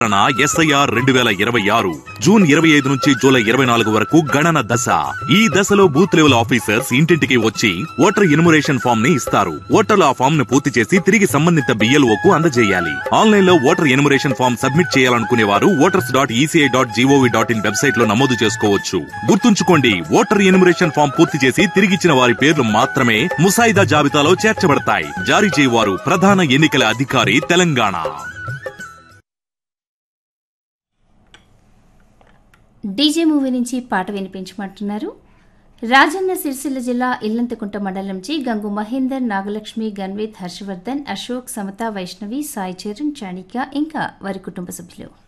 SIR రెండు వేల ఇరవై ఆరు జూన్ ఇరవై ఐదు నుంచి జూలై ఇరవై నాలుగు వరకు గణన దశ ఈ దశలో బూత్ లెవెల్ ఆఫీసర్స్ ఇంటింటికి వచ్చి ఓటర్ ఇనుమరేషన్ ఫామ్ ని ఇస్తారు ఓటర్లు ఆ ఫామ్ ను పూర్తి చేసి తిరిగి సంబంధిత బిఎల్ఓ కు అందజేయాలి ఆన్లైన్ లో ఓటర్ ఎనుమరేషన్ ఫామ్ సబ్మిట్ చేయాలనుకునే వారు voters dot ECI dot GOV dot in website లో నమోదు చేసుకోవచ్చు గుర్తుంచుకోండి ఓటర్ ఎనుమరేషన్ ఫామ్ పూర్తి చేసి తిరిగిచ్చిన వారి పేర్లు మాత్రమే ముసాయిదా జాబితాలో చేర్చబడతాయి జారీ చేయవారు ప్రధాన ఎన్నికల అధికారి తెలంగాణ డీజే మూవీ నుంచి పాట వినిపించమంటున్నారు రాజన్న సిరిసిల్ల జిల్లా ఇల్లంతకుంట మండలం నుంచి గంగు మహేందర్ నాగలక్ష్మి గన్విత్ హర్షవర్ధన్ అశోక్ సమత వైష్ణవి సాయి చరణ్ చాణిక్య ఇంకా వారి కుటుంబ సభ్యులు